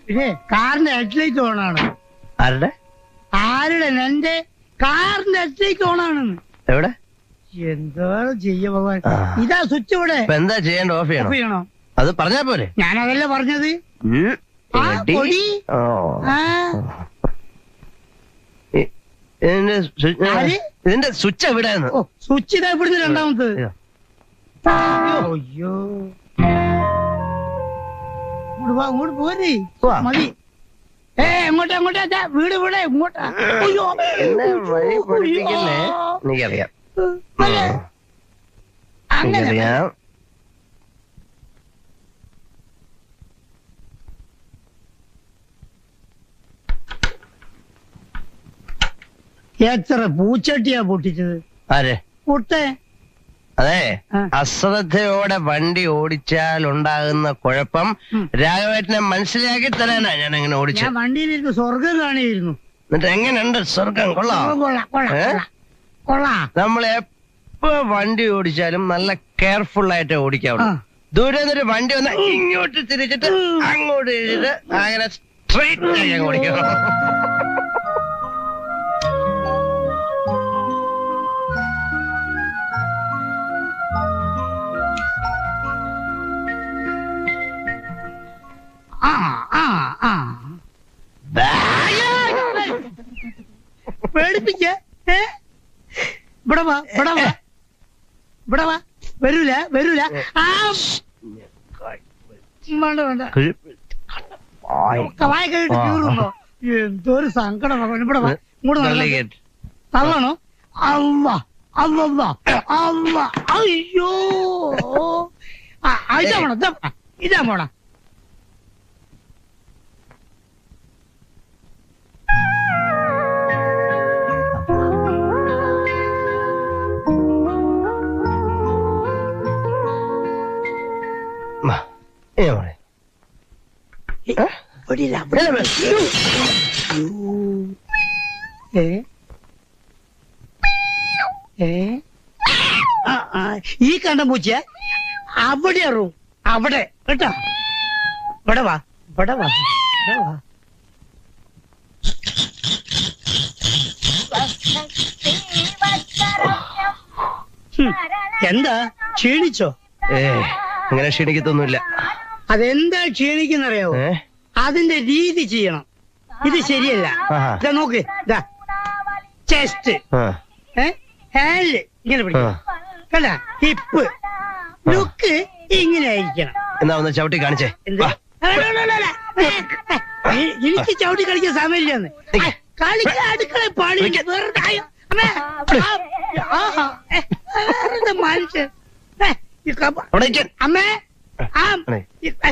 പിന്നെ കാറിന്റെ ഹെഡ്ലൈറ്റ് ഓണാണ് ആരുടെ ആരുടെ എന്റെ കാറിന്റെ ഹെഡ്ലൈറ്റ് ഓണാണെന്ന് എവിടെ എന്തോ ചെയ്യ ഭഗവാൻ ആ. ഇതാ സ്വിച്ച് ഇവിടെ ഇപ്പൊ എന്താ ചെയ്യേണ്ട ഓഫ് ഓഫ് ചെയ്യണം ചെയ്യണോ അത് പറഞ്ഞാ പോരെ ഞാൻ അതല്ലേ പറഞ്ഞത് ഉം. ആ, എടി. പൊടി. ഓ. ആ ഇ- ഇതിന്റെ സ്വിച്ച് ആര്? ഇതിന്റെ സ്വിച്ച് എവിടെയാന്ന് ഓ സ്വിച്ച് ഇതാ ഇവിടുന്ന് രണ്ടാമത് ഇതാ. അയ്യോ ഇങ്ങോട്ട് വാ ഇങ്ങോട്ട് പോരെ വാ. മതി ഏ എങ്ങോട്ടാ എങ്ങോട്ടാ ദാ, വീട് ഇവിടെ ഇങ്ങോട്ടാ അയ്യോ എന്നെ വഴി പഠിപ്പിക്കല്ലേ അയ്യോ. എനിക്കറിയാം അല്ലേ? അങ്ങനെ എനിക്കറിയാം എത്ര പൂച്ചട്ടിയാ പൊട്ടിച്ചത് ആരെ പൊട്ടേ അതെ ആ. അശ്രദ്ധയോടെ വണ്ടി ഓടിച്ചാൽ ഉണ്ടാകുന്ന കുഴപ്പം ഉം. രാഘവേട്ടനെ മനസ്സിലാക്കി തരാനാ ഞാൻ അങ്ങനെ ഞാൻ ഓടിച്ചത് വണ്ടിയിലിരുന്ന് സ്വർഗം കാണിയിരുന്നു എന്നിട്ട് എങ്ങനെയുണ്ട് സ്വർഗം കൊള്ളാം കൊള്ളാം കൊള്ളാം ഏ? കൊള്ളാം കൊള്ളാം നമ്മൾ എപ്പോ വണ്ടി ഓടിച്ചാലും നല്ല കെയർഫുൾ ആയിട്ട് ഓടിക്കാവുള്ളൂ ആ. ദൂരെ നിന്നൊരു വണ്ടി വന്ന ഇങ്ങോട്ട് തിരിച്ചിട്ട് അങ്ങോട്ട് തിരിച്ചിട്ട് അങ്ങനെ സ്ട്രെയിറ്റ് ആയി അങ്ങ് ഓടിക്കണം ആ ആ ആ പേടിപ്പിക്ക ഏ ഇവിടെ വാ ഇവിടെ വാ ഇവിടെ വാ വരൂല വരൂല ആ വേണ്ട വേണ്ട വായ കഴിട്ട് കീറുന്നോ എന്തോ ഒരു സങ്കടം ഭഗവാൻ. ഇവിടെ വാ ഇങ്ങോട്ട് നല്ല നടക്ക്. കേട്ട്. തള്ളണോ അമ്മ അമ്മ അമ്മ അയ്യോ ആ, ആ, ഇതാ പോണം ഇതാ പോണം. ഇതാ പോണം മാ, ഏ മോളെ. ഏ? ഇവിടില്ല, ഇവിടെ ഏ ഏ ആ, ആ, ഈ കണ്ട പൂച്ച അവിടെ റൂം അവിടെ കേട്ടോ ഇവിടെ വാ ഇവിടെ വാ ഇവിടെ വാ ഹും, എന്താ ക്ഷീണിച്ചോ ഏ അങ്ങനെ ക്ഷീണിക്കത്തൊന്നുമില്ല അതെന്താ ക്ഷീണിക്കുന്നറിയാവോ ഏ അതിന്റെ രീതി ചെയ്യണം ഇത് ശരിയല്ല ആഹാ. ഇതാ നോക്ക് ഇതാ ചെസ്റ്റ് ആ ഹാൻഡ് ഇങ്ങനെ ആ. പിടിക്കണം കണ്ട ഹിപ്പ് ലുക്ക് ഇങ്ങനെ ആയിരിക്കണം എന്നാ ഒന്ന് ചവിട്ടി കാണിച്ചേ എന്ത്? വാ. അല്ല, അല്ല, അല്ല, അല്ല. എ- എനിക്ക് ചവിട്ടി കളിക്കാൻ സമയമില്ലെന്ന് നിക്ക്. കളിക്കാൻ അടുക്കള പണി നിക്ക്. വെറുതെ ആയോ? അമ്മേ, ആ, ആഹാ, ഏ, വെറുതെ മനുഷ്യൻ ഏ, ഈ കപ്പ- അവിടെ ഇരിക്കാൻ. അമ്മേ ആ അതെ. ഈ, ഏ,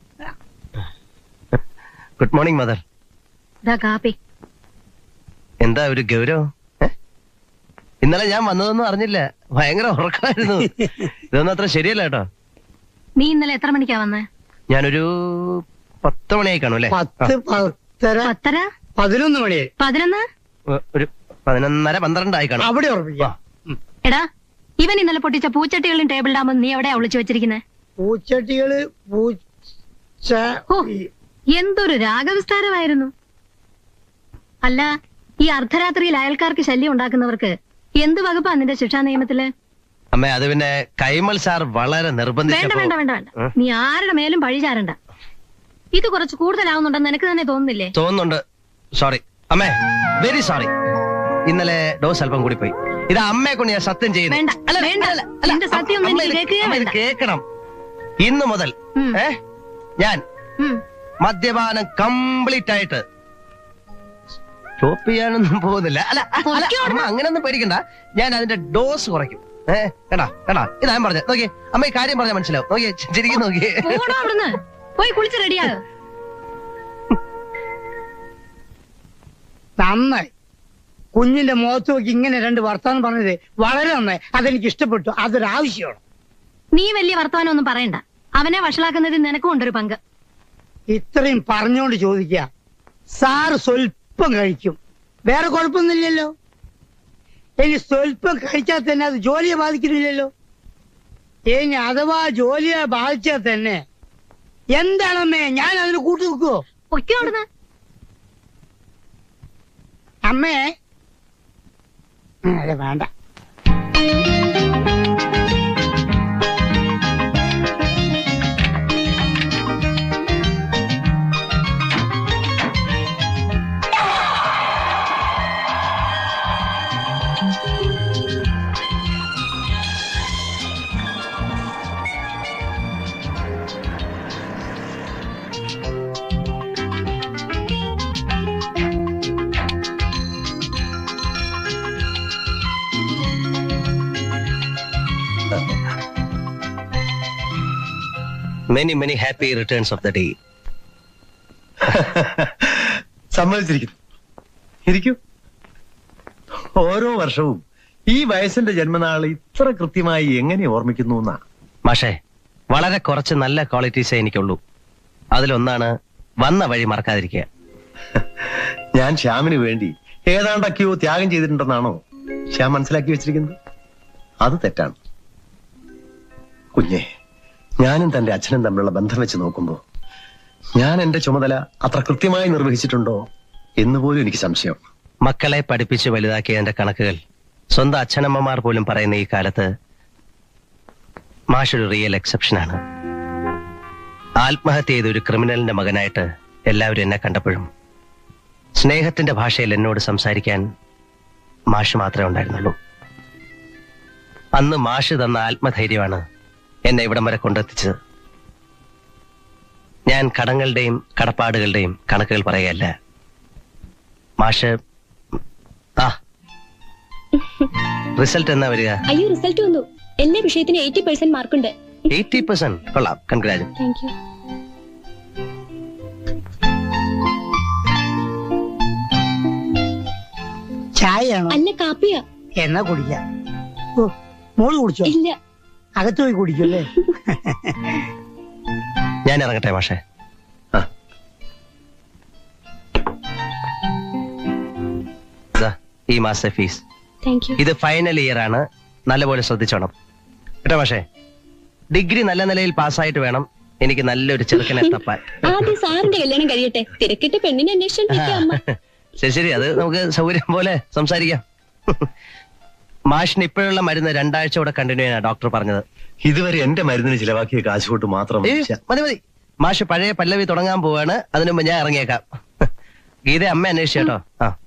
ഗുഡ് മോർണിംഗ് മദർ ദാ കാപ്പി എന്താ ഒരു ഗൗരവം ഏ? ഇന്നലെ ഞാൻ വന്നതൊന്നും അറിഞ്ഞില്ല ഭയങ്കര ഉറക്കമായിരുന്നു ഇതൊന്നും അത്ര ശരിയല്ല കേട്ടോ നീ ഇന്നലെ എത്ര മണിക്കാ വന്നേ ഞാനൊരു പത്ത് മണിയായി കാണും അല്ലേ പത്ത് പത്തര പത്തര പതിനൊന്ന് മണിയായി പതിനൊന്ന് ആ, ഒരു പതിനൊന്നര പന്ത്രണ്ടായി കാണും അവിടെ ഉറപ്പിക്കാം ഉം. എടാ ഇവൻ ഇന്നലെ പൊട്ടിച്ച പൂച്ചട്ടികളും ടേബിൾ ഡാമും നീ എവിടെയാ ഒളിച്ചു വെച്ചിരിക്കുന്നത് പൂച്ചട്ടികള് പൂച്ച ഓ എന്തൊരു രാഗവിസ്താരമായിരുന്നു അല്ല ഈ അർദ്ധരാത്രിയിൽ അയൽക്കാർക്ക് ശല്യം ഉണ്ടാക്കുന്നവർക്ക് എന്ത് വകുപ്പാ നിന്റെ ശിക്ഷാ നിയമത്തില് അമ്മേ അത് പിന്നെ കൈമൾ സാർ വളരെ വേണ്ട നിർബന്ധിച്ചപ്പോ വേണ്ട വേണ്ട വേണ്ട ഉം. നീ ആരുടെ മേലും പഴി ചാരണ്ട ഇത് കുറച്ച് കൂടുതലാവുന്നുണ്ടെന്ന് നിനക്ക് തന്നെ തോന്നുന്നില്ലേ തോന്നുന്നുണ്ട് സോറി അമ്മേ വെരി സോറി ഇന്നലെ ഡോസ് അല്പം കൂടി പോയി ഇത് അമ്മയെ കൊണ്ട് ഞാൻ സത്യം ചെയ്യുന്നു വേണ്ട, അല്ല, വേണ്ട. അല്ല, അല്ല, നിന്റെ സത്യം ഒന്നും അമ്മ എനിക്ക് ഇത് കേൾക്കുകയേ അമ്മ ഇത് വേണ്ട. കേൾക്കണം ഇന്ന് മുതൽ ഉം. ഏ ഞാൻ ഉം. മദ്യപാനം കംപ്ലീറ്റ് ആയിട്ട് സ്റ്റോപ്പ് ചെയ്യാനൊന്നും പോകുന്നില്ല അല്ല അല്ല, പൊയ്ക്കോ അമ്മ അങ്ങനൊന്നും പേടിക്കണ്ട ഞാൻ അതിന്റെ ഡോസ് കുറയ്ക്കും ഏ കേട്ടാ കേട്ടാ ഇതാ ഞാൻ പറഞ്ഞത് നോക്കിയേ അമ്മ ഈ കാര്യം പറഞ്ഞാൽ മനസ്സിലാവും നോക്കിയേ ചിരിക്കും നോക്കിയേ പോടോ അവിടുന്ന് പോയി കുളിച്ച് റെഡിയാകും നന്നായി കുഞ്ഞിന്റെ മുഖത്ത് നോക്കി ഇങ്ങനെ രണ്ട് വർത്താനം പറഞ്ഞത് വളരെ നന്നായി അതെനിക്ക് ഇഷ്ടപ്പെട്ടു അതൊരു ആവശ്യമാണ് നീ വലിയ വർത്തമാനം ഒന്നും പറയണ്ട അവനെ വഷളാക്കുന്നതിൽ നിനക്കും ഉണ്ടൊരു പങ്ക് ഇത്രയും പറഞ്ഞോണ്ട് ചോദിക്കുക സാറ് സ്വല്പം കഴിക്കും വേറെ കുഴപ്പമൊന്നുമില്ലല്ലോ ഇനി സ്വല്പം കഴിച്ചാൽ തന്നെ അത് ജോലിയെ ബാധിക്കുന്നില്ലല്ലോ ഇനി അഥവാ ജോലിയെ ബാധിച്ചാൽ തന്നെ എന്താണമ്മേ ഞാൻ അതിന് കൂട്ടു നിൽക്കുവോ പൊയ്ക്കോ അവിടുന്ന് അമ്മേ ഉം, അത് വേണ്ട many many happy returns of the day സമ്മതിച്ചിരിക്കുന്നു ഇരിക്കൂ ഓരോ വർഷവും ഈ വയസ്സിന്റെ ജന്മനാൾ ഇത്ര കൃത്യമായി എങ്ങനെ ഓർമ്മിക്കുന്നു എന്നാ മാഷേ വളരെ കുറച്ച് നല്ല ക്വാളിറ്റീസേ എനിക്കുള്ളൂ അതിലൊന്നാണ് വന്ന വഴി മറക്കാതിരിക്കുക ഞാൻ ശ്യാമിന് വേണ്ടി ഏതാണ്ടൊക്കെയോ ത്യാഗം ചെയ്തിട്ടുണ്ടെന്നാണോ ശ്യാം മനസ്സിലാക്കി വെച്ചിരിക്കുന്നത് അത് തെറ്റാണ് കുഞ്ഞെ ഞാനും തന്റെ അച്ഛനും തമ്മിലുള്ള ബന്ധം വെച്ച് നോക്കുമ്പോ ഞാൻ എന്റെ ചുമതല അത്ര കൃത്യമായി നിർവഹിച്ചിട്ടുണ്ടോ എന്ന് പോലും എനിക്ക് സംശയം മക്കളെ പഠിപ്പിച്ച് വലുതാക്കിയതിന്റെ കണക്കുകൾ സ്വന്തം അച്ഛനമ്മമാർ പോലും പറയുന്ന ഈ കാലത്ത് മാഷൊരു റിയൽ എക്സെപ്ഷനാണ് ആത്മഹത്യ ചെയ്ത ഒരു ക്രിമിനലിന്റെ മകനായിട്ട് എല്ലാവരും എന്നെ കണ്ടപ്പോഴും സ്നേഹത്തിന്റെ ഭാഷയിൽ എന്നോട് സംസാരിക്കാൻ മാഷ് മാത്രമേ ഉണ്ടായിരുന്നുള്ളൂ അന്ന് മാഷ് തന്ന ആത്മധൈര്യമാണ് എന്നെ ഇവിടം വരെ കൊണ്ടെത്തിച്ചത് ഞാൻ കടങ്ങളുടെയും കടപ്പാടുകളുടെയും കണക്കുകൾ പറയുകയല്ല മാഷ് ആ റിസൾട്ട് എന്നാ വരിക അയ്യോ റിസൾട്ട് വന്നു എല്ലാ വിഷയത്തിനും എയ്റ്റി പെർസെന്റ് മാർക്കുണ്ട് എയ്റ്റി പെർസെന്റ് കൊള്ളാം കൺഗ്രാജും താങ്ക് യു ചായയാണോ അല്ല കാപ്പിയാ എന്നാ കുടിക്കാം ഓ മോള് കുടിച്ചോ ഇല്ല അകത്ത് പോയി കുടിക്കല്ലേ ഞാൻ ഇറങ്ങട്ടെ മാഷേ ആ. ദാ, ഈ മാസത്തെ ഫീസ് താങ്ക് യു ഇത് ഫൈനൽ ഇയർ ആണ് നല്ലപോലെ ശ്രദ്ധിച്ചോണം കേട്ടോ മാഷേ ഡിഗ്രി നല്ല നിലയിൽ പാസ്സായിട്ട് വേണം എനിക്ക് നല്ലൊരു ചെറുക്കനെ തപ്പാൻ ആദ്യം സാറിന്റെ കല്യാണം കഴിയട്ടെ തിരക്കിട്ട് പെണ്ണിനെ അന്വേഷിച്ചോണ്ടിരിക്കുക അമ്മ ശരി ശരി അത് നമുക്ക് സൗകര്യം പോലെ സംസാരിക്കാം മാഷിന് ഇപ്പോഴുള്ള മരുന്ന് രണ്ടാഴ്ച കൂടെ കണ്ടിന്യൂ ചെയ്യാനാ ഡോക്ടർ പറഞ്ഞത് ഇതുവരെ എന്റെ മരുന്നിന് ചിലവാക്കിയ കാശ് കൊണ്ട് മാത്രം ഏയ്, മതി മതി മാഷ് പഴയ പല്ലവി തുടങ്ങാൻ പോവാണ് അതിനു മുമ്പ് ഞാൻ ഇറങ്ങിയേക്കാം ഗീത അമ്മ അന്വേഷിച്ചു കേട്ടോ ആ